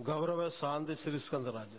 ಗೌರವ ಸಾಂದಿ ಶ್ರೀಸ್ಕಂದರಾಜ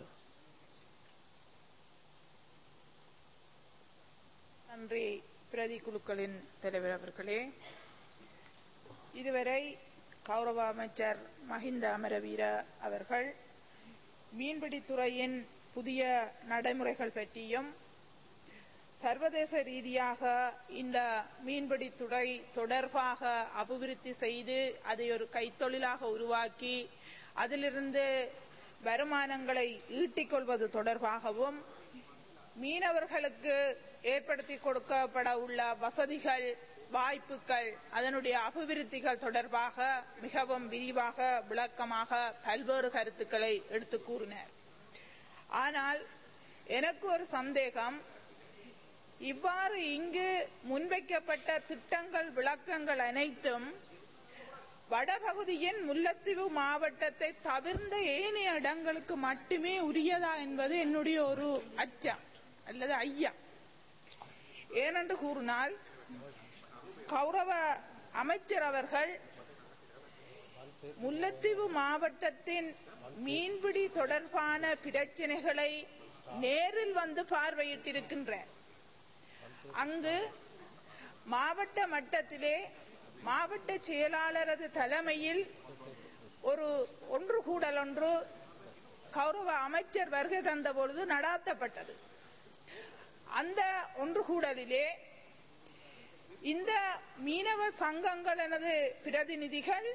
நன்றி பிரதி குழுக்களின் தலைவர் அவர்களே இதுவரை கௌரவ அமைச்சர் மஹிந்த அமரவீர அவர்கள் மீன்பிடித்துறையின் புதிய நடைமுறைகள் பற்றியும் சர்வதேச ரீதியாக இந்த மீன்பிடித்துறை தொடர்பாக அபிவிருத்தி செய்து அதை ஒரு கைத்தொழிலாக உருவாக்கி அதிலிருந்து வருமானங்களை ஈட்டிக் கொள்வது தொடர்பாகவும் மீனவர்களுக்கு ஏற்படுத்தி கொடுக்கப்பட உள்ள வசதிகள் வாய்ப்புகள் அதனுடைய அபிவிருத்திகள் தொடர்பாக மிகவும் விரிவாக விளக்கமாக பல்வேறு கருத்துக்களை எடுத்து கூறினார் ஆனால் எனக்கு ஒரு சந்தேகம் இவ்வாறு இங்கு முன்வைக்கப்பட்ட திட்டங்கள் விளக்கங்கள் அனைத்தும் வடபகுதியின் முல்லைத்தீவு மாவட்டத்தை தவிர்ந்த ஏனைய இடங்களுக்கு மட்டுமே உரியதா என்பது என்னுடைய ஒரு அச்சம் அல்லது ஐயா ஏனென்று கூறினால் கௌரவ அமைச்சர் அவர்கள் முல்லைத்தீவு மாவட்டத்தின் மீன்பிடி தொடர்பான பிரச்சனைகளை நேரில் வந்து பார்வையிட்டிருக்கின்றார் அங்கு மாவட்ட மட்டத்திலே மாவட்ட செயலாளரது தலைமையில் ஒரு ஒன்று கூடல் ஒன்று கௌரவ அமைச்சர் வருகை தந்த பொழுது நடாத்தப்பட்டது அந்த ஒன்று கூடலிலே இந்த மீனவ சங்கங்கள் எனது பிரதிநிதிகள்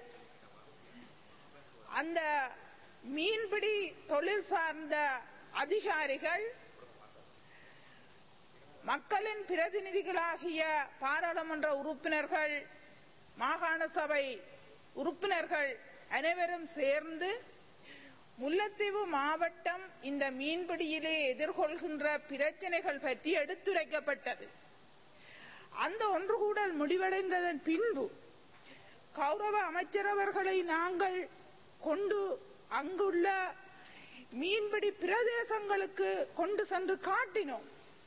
அந்த மீன்பிடி தொழில் சார்ந்த அதிகாரிகள் மக்களின் பிரதிநிதிகளாகிய பாராளுமன்ற உறுப்பினர்கள் மாகாண சபை உறுப்பினர்கள் அனைவரும் சேர்ந்து முல்லைத்தீவு மாவட்டம் இந்த மீன்பிடியிலே எதிர்கொள்கின்ற பிரச்சனைகள் பற்றி எடுத்துரைக்கப்பட்டது அந்த ஒன்று கூடல் முடிவடைந்ததன் பின்பு கௌரவ அமைச்சர் அவர்களை நாங்கள் கொண்டு அங்குள்ள மீன்பிடி பிரதேசங்களுக்கு கொண்டு சென்று காட்டினோம்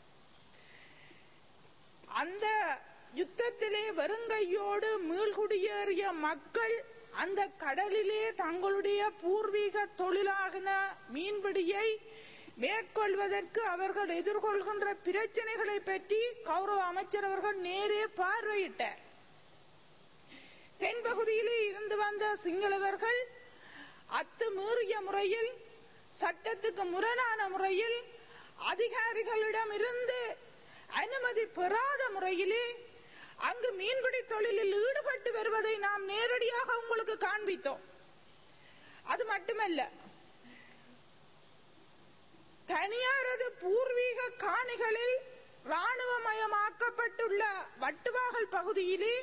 அந்த யுத்தத்திலே வருங்கையோடு மீள்குடியேறிய மக்கள் அந்த கடலிலே தங்களுடைய பூர்வீக தொழிலாகின மீன்பிடியை மேற்கொள்வதற்கு அவர்கள் எதிர்கொள்கின்ற பிரச்சனைகளை பற்றி கௌரவ அமைச்சர் அவர்கள் நேரே பார்வையிட்டார் தென்பகுதியிலே இருந்து வந்த சிங்களவர்கள் அத்துமீறிய முறையில் சட்டத்துக்கு முரணான முறையில் அதிகாரிகளிடம் இருந்து அனுமதி பெறாத முறையிலே அங்கு மீன்பிடி தொழிலில் ஈடுபட்டு வருவதை நாம் நேரடியாக உங்களுக்கு காண்பித்தோம் அது மட்டுமல்ல தனியாரது பூர்வீக காணிகளில் ராணுவமயமாக்கப்பட்டுள்ள வட்டுவாகல் பகுதியிலே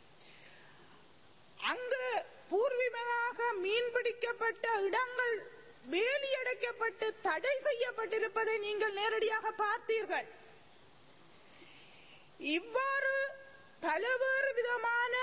அங்கு பூர்வீகமாக மீன்பிடிக்கப்பட்ட இடங்கள் வேலியடைக்கப்பட்டு தடை செய்யப்பட்டிருப்பதை நீங்கள் நேரடியாக பார்த்தீர்கள் இவ்வாறு பலவேறு விதமான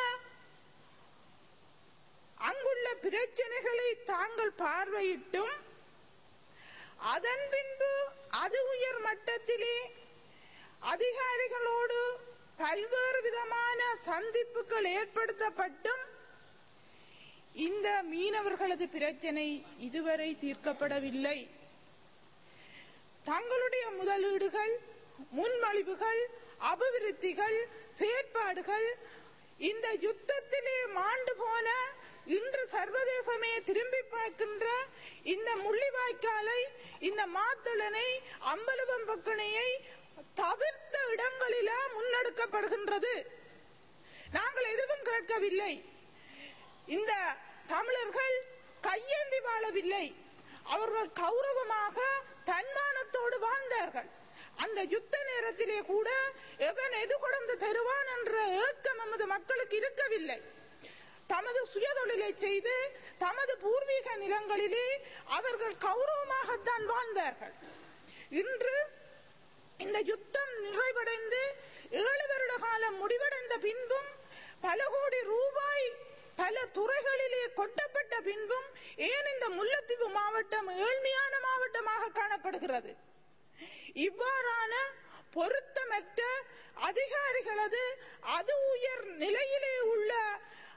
அங்குள்ள பிரச்சனைகளை தாங்கள் பார்வையிட்டும் அதன் பின்பு அது உயர் மட்டத்திலே அதிகாரிகளோடு பல்வேறு விதமான சந்திப்புகள் ஏற்படுத்தப்பட்டும் இந்த மீனவர்களது பிரச்சனை இதுவரை தீர்க்கப்படவில்லை தங்களுடைய முதலீடுகள் முன்மொழிவுகள் அபிவிருத்திகள் செயற்பாடுகள் இந்த யுத்தத்திலே மாண்டு போன இன்று சர்வதேசமே திரும்பி பார்க்கின்ற இந்த முள்ளிவாய்க்காலை இந்த மாத்தளனை அம்பலவம் பக்கனையை தவிர்த்த இடங்களில முன்னெடுக்கப்படுகின்றது நாங்கள் எதுவும் கேட்கவில்லை இந்த தமிழர்கள் கையேந்தி வாழவில்லை அவர்கள் கௌரவமாக தன்மானத்தோடு வாழ்ந்தார்கள் அந்த யுத்த நேரத்திலே கூட எவன் எது கொண்டு தருவான் என்ற ஏக்கம் நமது மக்களுக்கு இருக்கவில்லை தமது சுயதொழிலை செய்து தமது பூர்வீக நிலங்களிலே அவர்கள் கௌரவமாகத்தான் வாழ்ந்தார்கள் இன்று இந்த யுத்தம் நிறைவடைந்து ஏழு வருட காலம் முடிவடைந்த பின்பும் பல கோடி ரூபாய் பல துறைகளிலே கொட்டப்பட்ட பின்பும் ஏன் இந்த முல்லைத்தீவு மாவட்டம் ஏழ்மையான மாவட்டமாக காணப்படுகிறது இவ்வாறான பொருத்தமற்ற அதிகாரிகளது அது உயர் நிலையிலே உள்ள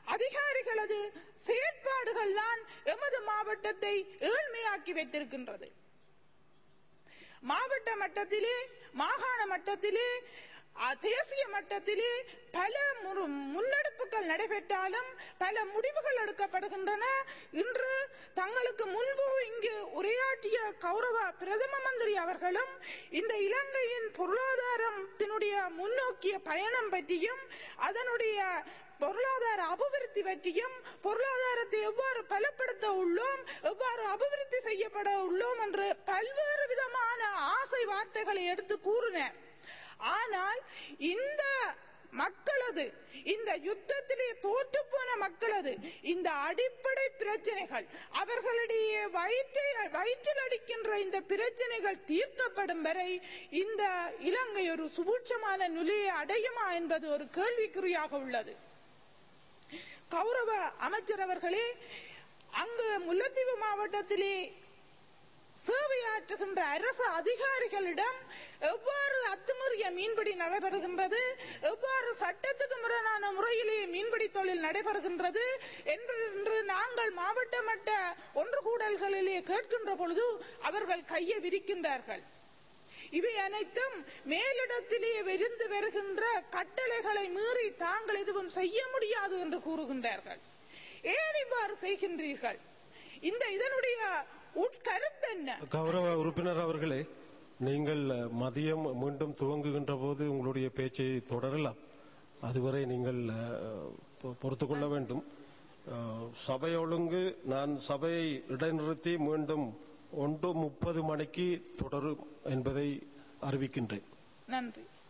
அதிகாரிகளது செயற்பாடுகள் தான் எமது மாவட்டத்தை ஏழ்மையாக்கி வைத்திருக்கின்றது மாவட்ட மட்டத்திலே மாகாண மட்டத்திலே அ, தேசிய மட்டத்திலே பல முறு- முன்னெடுப்புகள் நடைபெற்றாலும் பல முடிவுகள் எடுக்கப்படுகின்றன இன்று தங்களுக்கு முன்பு இங்கு உரையாற்றிய கௌரவ பிரதம மந்திரி அவர்களும் இந்த இலங்கையின் பொருளாதாரத்தினுடைய முன்னோக்கிய பயணம் பற்றியும் அதனுடைய பொருளாதார அபிவிருத்தி பற்றியும் பொருளாதாரத்தை எவ்வாறு பலப்படுத்த உள்ளோம் எவ்வாறு அபிவிருத்தி செய்யப்பட உள்ளோம் என்று பல்வேறு விதமான ஆசை வார்த்தைகளை எடுத்து கூறினார் ஆனால் இந்த மக்களது இந்த யுத்தத்திலே தோற்று போன மக்களது இந்த அடிப்படை பிரச்சனைகள் அவர்களுடைய வயிற்றை வயிற்றில் அடிக்கின்ற இந்த பிரச்சனைகள் தீர்க்கப்படும் வரை இந்த இலங்கை ஒரு சுபூட்சமான நிலையை அடையுமா என்பது ஒரு கேள்விக்குறியாக உள்ளது கௌரவ அமைச்சர் அவர்களே அங்கு முல்லைத்தீவு மாவட்டத்திலே சேவையாற்றுகின்ற அரசு அதிகாரிகளிடம் எவ்வாறு அத்துமீறிய மீன்பிடி நடைபெறுகின்றது எவ்வாறு சட்டத்துக்கு முரணான முறையிலே மீன்பிடி தொழில் நடைபெறுகின்றது என்று இன்று நாங்கள் மாவட்ட மட்ட ஒன்று கூடல்களிலே கேட்கின்ற பொழுது அவர்கள் கையை விரிக்கின்றார்கள் இவை அனைத்தும் மேலிடத்திலே விருந்து வருகின்ற கட்டளைகளை மீறி தாங்கள் எதுவும் செய்ய முடியாது என்று கூறுகின்றார்கள் ஏன் இவ்வாறு செய்கின்றீர்கள் இந்த இதனுடைய உட்கருத்து என்ன கௌரவ உறுப்பினர் அவர்களே நீங்கள் அஹ், மதியம் மீண்டும் துவங்குகின்ற போது உங்களுடைய பேச்சை தொடரலாம் அதுவரை நீங்கள் அஹ், பொ- பொறுத்துக் கொள்ள வேண்டும் அஹ், சபை ஒழுங்கு நான் சபையை இடைநிறுத்தி மீண்டும் ஒன்று முப்பது மணிக்கு தொடரும் என்பதை அறிவிக்கின்றேன் நன்றி